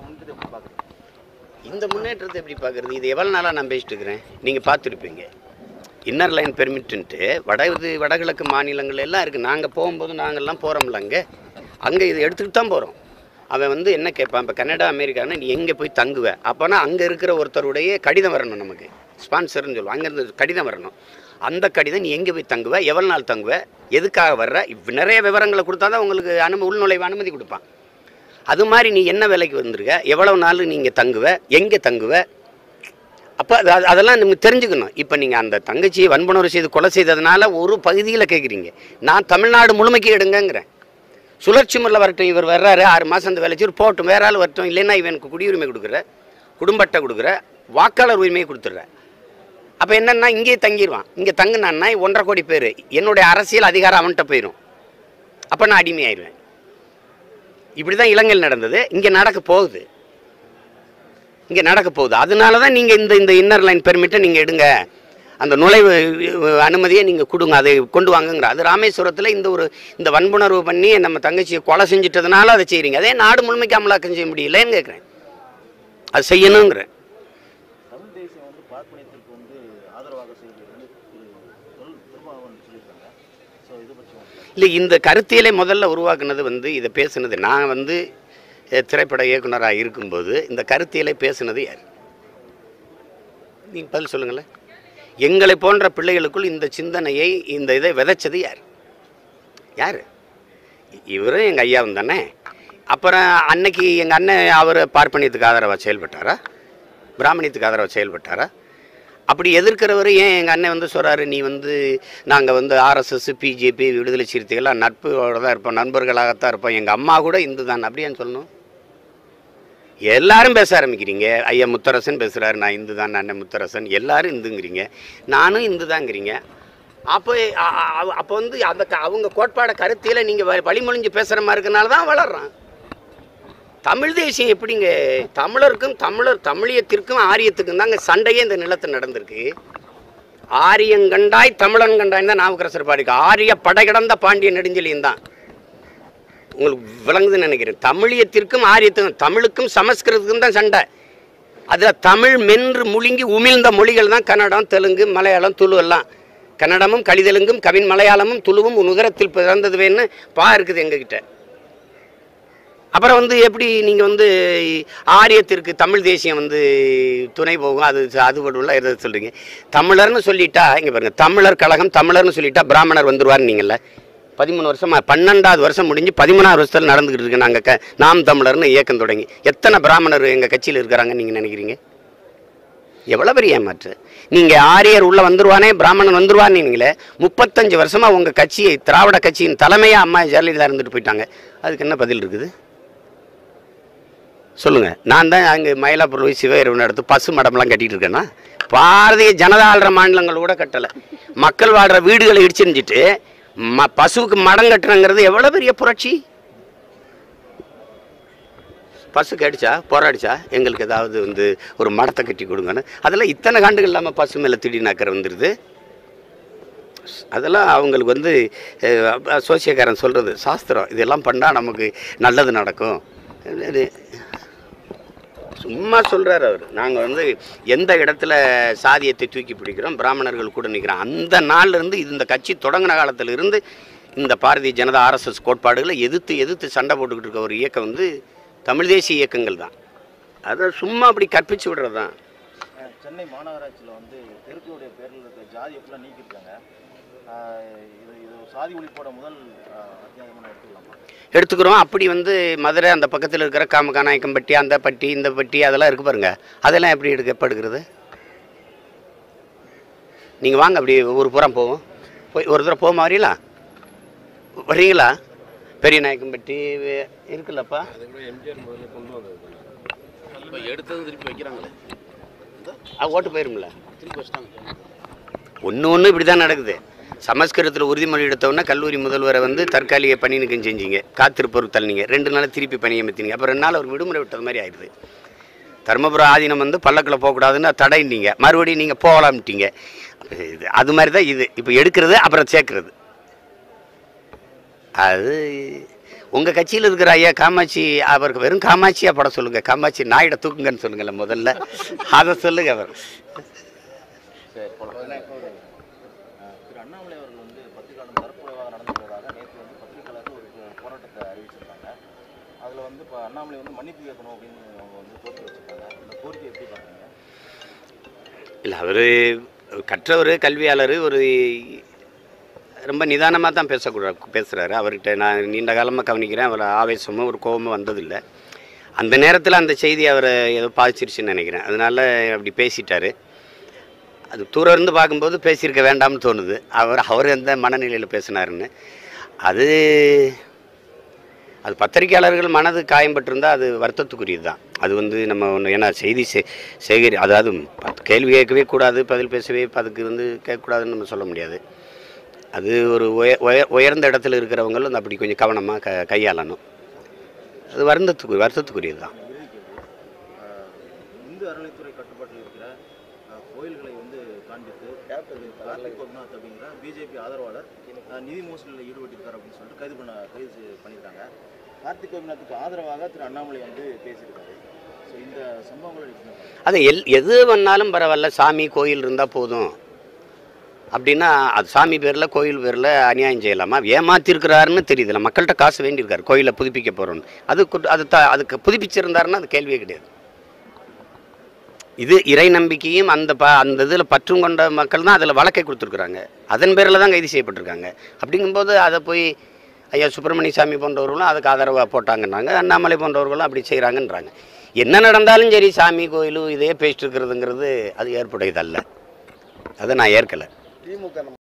முன்னேற்றத்தை எப்படி பார்க்குறீங்க இந்த முன்னேற்றத்தை எப்படி பார்க்குறது இது எவ்வளோ நாளாக நான் பேசிட்டு இருக்கிறேன் நீங்கள் பார்த்துருப்பீங்க இன்னர் லைன் பெர்மிட்டுன்ட்டு வட இது வடகிழக்கு மாநிலங்கள் எல்லாம் இருக்குது நாங்கள் போகும்போது நாங்கள்லாம் போகிறோம்ல அங்கே அங்கே இது எடுத்துக்கிட்டு தான் போகிறோம் அவன் வந்து என்ன கேட்பான் இப்போ கனடா அமெரிக்கானா நீ எங்கே போய் தங்குவ அப்போனா அங்கே இருக்கிற ஒருத்தருடைய கடிதம் வரணும் நமக்கு ஸ்பான்சர்னு சொல்லுவோம் அங்கேருந்து கடிதம் வரணும் அந்த கடிதம் நீ எங்கே போய் தங்குவ எவ்வளோ நாள் தங்குவ எதுக்காக வர்ற இவ் நிறைய விவரங்களை கொடுத்தா தான் உங்களுக்கு அனுமதி உள்நுழைவு அனுமதி கொடுப்பான் அது மாதிரி நீ என்ன வேலைக்கு வந்திருக்க எவ்வளவு நாள் நீங்கள் தங்குவ எங்கே தங்குவ அப்போ அது அது- அதெல்லாம் நம்ம தெரிஞ்சுக்கணும் இப்போ நீங்கள் அந்த தங்கச்சியை வன்புணர்வு செய்து கொலை செய்ததுனால ஒரு பகுதியில் கேட்குறீங்க நான் தமிழ்நாடு முழுமைக்கு எடுங்கங்கிறேன் சுழற்சி முறையில் வரட்டும் இவர் வர்றாரு ஆறு மாதம் அந்த வேலைச்சு இவர் போகட்டும் வேற ஆள் வரட்டும் இல்லைன்னா இவனுக்கு குடியுரிமை கொடுக்குற குடும்ப அட்டை கொடுக்குற வாக்காளர் உரிமையை கொடுத்துட்ற அப்போ என்னன்னா இங்கேயே தங்கிடுவான் இங்கே தங்குனான்னா ஒன்றரை கோடி பேர் என்னுடைய அரசியல் அதிகாரம் அவன்கிட்ட போயிடும் அப்போ நான் அடிமையாயிருவேன் இப்படி தான் இலங்கையில் நடந்தது இங்கே நடக்க போகுது இங்கே நடக்க போகுது அதனால தான் நீங்கள் இந்த இந்த இன்னர் லைன் பெர்மிட்டை நீங்கள் எடுங்க அந்த நுழைவு அஹ், அனுமதியை நீங்கள் கொடுங்க அதை கொண்டு வாங்கங்கிற அது ராமேஸ்வரத்தில் இந்த ஒரு இந்த வன்புணர்வு பண்ணி நம்ம தங்கச்சியை கொலை செஞ்சிட்டதுனால அதை செய்கிறீங்க அதே நாடு முழுமைக்கு அமலாக்கம் செய்ய முடியலன்னு கேட்குறேன் அது செய்யணுங்கிறேன் தமிழ் தேசியம் வந்து பார்ப்பனியத்திற்கு வந்து ஆதரவாக செய்கிறது திரு தொல் திருமாவளவன் சொல்லியிருக்காங்க ஸோ இதை பற்றி உங்களுக்கு இல்லை இந்த கருத்தியலை முதல்ல உருவாக்குனது வந்து இதை பேசுனது நான் வந்து அஹ், திரைப்பட இயக்குனராக இருக்கும்போது இந்த கருத்தியலை பேசுனது யார் நீங்கள் பதில் சொல்லுங்களேன் எங்களை போன்ற பிள்ளைகளுக்குள் இந்த சிந்தனையை இந்த இதை விதைச்சது யார் யார் இவரும் எங்கள் ஐயாவும் தானே அப்புறம் அன்னைக்கு எங்கள் அண்ணன் அவர் பார்ப்பனியத்துக்கு ஆதரவாக செயல்பட்டாரா பிராமணியத்துக்கு ஆதரவாக செயல்பட்டாரா அப்படி எதிர்க்கிறவர் ஏன் எங்கள் அண்ணன் வந்து சொல்கிறாரு நீ வந்து நாங்கள் வந்து ஆர்எஸ்எஸ் பிஜேபி விடுதலை சிறுத்தைகள்லாம் நட்போட தான் இருப்போம் நண்பர்களாகத்தான் இருப்போம் எங்கள் அம்மா கூட இந்து தான் அப்படியான்னு சொல்லணும் எல்லாரும் பேச ஆரம்பிக்கிறீங்க ஐயா முத்தரசன் பேசுகிறாரு நான் இந்து தான் அண்ணன் முத்தரசன் எல்லாரும் இந்துங்கிறீங்க நானும் இந்து தாங்கிறீங்க அப்போ அ- அ- அப்போ வந்து அந்த க- அவங்க கோட்பாட கருத்தியில் நீங்கள் வழிமொழிஞ்சு பேசுகிற மாதிரி இருக்கனால தான் வளர்றான் தமிழ் தேசியம் எப்படிங்க தமிழருக்கும் தமிழர் தமிழியத்திற்கும் ஆரியத்துக்கும் தாங்க சண்டையே இந்த நிலத்தில் நடந்திருக்கு ஆரியங்கண்டாய் தமிழன் கண்டாய் தான் நாவுக்கரசர் பாடிக்கு ஆரிய படைகடந்த பாண்டிய நெடுஞ்செழியன் தான் உங்களுக்கு விளங்குதுன்னு நினைக்கிறேன் தமிழியத்திற்கும் ஆரியத்துக்கும் தமிழுக்கும் சமஸ்கிருதத்துக்கும் தான் சண்டை அதில் தமிழ் மென்று முழுங்கி உமிழ்ந்த மொழிகள் தான் கன்னடம் தெலுங்கு மலையாளம் துளு எல்லாம் கன்னடமும் கலிதெலுங்கும் கவின் மலையாளமும் துளுவும் உன் உதரத்தில் பிறந்ததுவேன்னு பா இருக்குது எங்ககிட்ட அப்புறம் வந்து எப்படி நீங்கள் வந்து ஆரியத்திற்கு தமிழ் தேசியம் வந்து துணை போகும் அது அது உள்ள எதை சொல்கிறீங்க தமிழர்னு சொல்லிட்டா இங்கே பாருங்க தமிழர் கழகம் தமிழர்னு சொல்லிட்டா பிராமணர் வந்துருவார்னு நீங்கள்ல பதிமூணு வருஷமா பன்னெண்டாவது வருஷம் முடிஞ்சு பதிமூணாவது வருஷத்தில் நடந்துக்கிட்டு இருக்கு நாங்கள் க நாம் தமிழர்னு இயக்கம் தொடங்கி எத்தனை பிராமணர் எங்கள் கட்சியில் இருக்கிறாங்கன்னு நீங்கள் நினைக்கிறீங்க எவ்வளோ பெரிய ஏமாற்று நீங்கள் ஆரியர் உள்ளே வந்துருவானே பிராமணன் வந்துருவான்னு நீங்களே முப்பத்தஞ்சு வருஷமாக உங்கள் கட்சியை திராவிட கட்சியின் தலைமையாக அம்மா ஜெயலலிதா இருந்துட்டு போயிட்டாங்க அதுக்கு என்ன பதில் இருக்குது சொல்லுங்க நான் தான் அங்கே மயிலாப்பூர் போய் சிவகரவு நடத்து பசு மடம்லாம் கட்டிட்டு இருக்கேன்னா பாரதிய ஜனதா ஆள்ற மாநிலங்கள் கூட கட்டலை மக்கள் வாழ்கிற வீடுகளை இடிச்சிருந்துட்டு ம பசுவுக்கு மடம் கட்டுறங்கிறது எவ்வளோ பெரிய புரட்சி பசு கடிச்சா போராடிச்சா எங்களுக்கு ஏதாவது வந்து ஒரு மடத்தை கட்டி கொடுங்கன்னு அதெல்லாம் இத்தனை காண்டுகள் இல்லாமல் பசு மேலே திடீர்னு அக்கறை வந்துடுது அதெல்லாம் அவங்களுக்கு வந்து அஹ், சோசியக்காரன் சொல்கிறது சாஸ்திரம் இதெல்லாம் பண்ணால் நமக்கு நல்லது நடக்கும் இது சும்மா சொல்கிறார் அவர் நாங்கள் வந்து எந்த இடத்துல சாதியத்தை தூக்கி பிடிக்கிறோம் பிராமணர்கள் கூட நிற்கிறோம் அந்த நாள்ல இருந்து இது இந்த கட்சி தொடங்கின காலத்துல இருந்து இந்த பாரதிய ஜனதா ஆர்எஸ்எஸ் கோட்பாடுகளை எதிர்த்து எதிர்த்து சண்டை போட்டுக்கிட்டு இருக்க ஒரு இயக்கம் வந்து தமிழ் தேசிய இயக்கங்கள் தான் அதை சும்மா அப்படி கற்பிச்சு விடுறது தான் அஹ் சென்னை மாநகராட்சியில் வந்து தெருக்களுடைய பேரில் இருக்க ஜாதியை ஃபுல்லாக நீக்கியிருக்காங்க அஹ் இது இது ஒரு சாதி ஒழிப்போட முதல் அஹ், அத்தியாயமாக எடுத்துக்கலாமா எடுத்துக்கிறோம் அப்படி வந்து மதுரை அந்த பக்கத்தில் இருக்கிற காமகாநாயக்கம்பட்டி அந்த பட்டி இந்த பட்டி அதெல்லாம் இருக்கு பாருங்க அதெல்லாம் எப்படி எடுக்க எப்போ எடுக்கிறது நீங்கள் வாங்க அப்படி ஊர் பூரா போவோம் போய் ஒரு தடவை போக வரீங்களா வரீங்களா பெரிய நாயக்கம்பட்டி வே- இருக்குல்லப்பா இப்போ எடுத்தது திருப்பி வைக்கிறாங்களே அது ஓட்டு போயிரும்ல திருப்பி வச்சிட்டாங்க ஒன்று ஒன்று இப்படி தான் நடக்குது சமஸ்கிருதத்தில் உறுதிமொழி எடுத்தவொடனே கல்லூரி முதல்வரை வந்து தற்காலிக பணி நீக்கம் செஞ்சீங்க காத்திருப்போருக்கு தள்ளினீங்க ரெண்டு நாள் திருப்பி பணி அமைத்தீங்க அப்புறம் ரெண்டு நாள் அவர் விடுமுறை விட்டது மாதிரி ஆயிடுது தருமபுரம் ஆதீனம் வந்து பல்லக்கில் போகக்கூடாதுன்னு தடைன்னீங்க மறுபடியும் நீங்கள் போகலாம்ட்டீங்க இது அது மாதிரி தான் இது இப்போ எடுக்கிறது அப்புறம் சேர்க்கறது அது உங்கள் கட்சியில் இருக்கிற ஐயா காமாட்சி அவருக்கு வெறும் காமாட்சியாக படம் சொல்லுங்கள் காமாட்சி நாயிட தூக்குங்கன்னு சொல்லுங்களேன் முதல்ல அதை சொல்லுங்க அவர் சரி போலாம். ஆ, திரு அண்ணாமலை அவர்கள் வந்து பத்திரிகையாளர் தரப்புறவாக நடந்துள்ளதாக நேற்று வந்து பத்திரிகையாளர்கள் ஒரு போ- போராட்டத்தை அறிவிச்சிருக்காங்க அதில் வந்து இப்போ அண்ணாமலை வந்து மன்னிப்பு கேட்கணும் அப்படின்னு அவங்க வந்து கோரிக்கை வச்சிருக்காங்க இந்த கோரிக்கை எப்படி பார்க்குறீங்க இல்லை அவர் கற்றவர் கல்வியாளர் ஒரு ரொம்ப நிதானமாக தான் பேசக்கூட பேசுகிறாரு அவர்கிட்ட நான் நீண்ட காலமாக கவனிக்கிறேன் அவர் ஆவேசமும் ஒரு கோபமும் வந்ததில்லை அந்த நேரத்தில் அந்த செய்தி அவரை ஏதோ பாதிச்சிருச்சுன்னு நினைக்கிறேன் அதனால அப்படி பேசிட்டாரு அது தூரம் இருந்து பார்க்கும்போது பேசியிருக்க வேண்டாம்னு தோணுது அவர் அவர் எந்த மனநிலையில் பேசினாருன்னு அது அது பத்திரிகையாளர்கள் மனது காயம்பட்டிருந்தால் அது வருத்தத்துக்குரியது தான் அது வந்து நம்ம ஒன்று ஏன்னா செய்தி சே சேகரி அதாவது பத்து கேள்வி கேட்கவே கூடாது பதில் பேசவே அதுக்கு வந்து கேட்கக்கூடாதுன்னு நம்ம சொல்ல முடியாது அது ஒரு உய உய- உயர்ந்த இடத்துல இருக்கிறவங்களும் அந்த அப்படி கொஞ்சம் கவனமாக க கையாளணும் அது வருந்தத்துக்கு வருத்தத்துக்குரியது தான் இறுதி கேள்வி ஆ, இந்து அறநிலைத்துறை கட்டுப்பாட்டில் இருக்கிற ஆ, கோயில்களை வந்து காண்பித்து கார்த்திக் கோபிநாத் அப்படிங்கிற பிஜேபி ஆதரவாளர் ஆ, நிதி மோசடியில் ஈடுபட்டிருக்கார் அப்படின்னு சொல்லிட்டு கைது பண்ண கைது செய்- பண்ணியிருக்காங்க கார்த்திக் கோபிநாத்துக்கு ஆதரவாக திரு அண்ணாமலை வந்து பேசியிருக்காரு ஸோ இந்த சம்பவங்களை எப்படி பார்க்கறீங்க? அது எல் எது வேணாலும் பரவாயில்ல சாமி கோயில் இருந்தால் போதும் அப்படின்னா அது சாமி பேரில் கோயில் பேரில் அநியாயம் செய்யலாமா ஏமாத்திருக்கிறாருன்னு தெரியுதுல்ல மக்கள்கிட்ட காசு வேண்டியிருக்காரு கோயிலை புதுப்பிக்க போகிறோன்னு அது குற்ற- அது த அதுக்கு புதுப்பிச்சிருந்தாருன்னா அது கேள்வியே கிடையாது இது இறை நம்பிக்கையும் அந்த ப அந்த இதில் பற்றும் கொண்ட மக்கள் தான் அதில் வழக்கை கொடுத்துருக்குறாங்க அதன் பேரில் தான் கைது செய்யப்பட்டிருக்காங்க அப்படிங்கும்போது அதை போய் ஐயா சுப்பிரமணிய சாமி போன்றவர்களும் அதுக்கு ஆதரவாக போட்டாங்கன்னாங்க அண்ணாமலை போன்றவர்களும் அப்படி செய்கிறாங்கன்றாங்க என்ன நடந்தாலும் சரி சாமி கோயில் இதே பேசிட்டு இருக்கிறதுங்கிறது அது ஏற்புடையதல்ல அதை நான் ஏற்கலை திமுக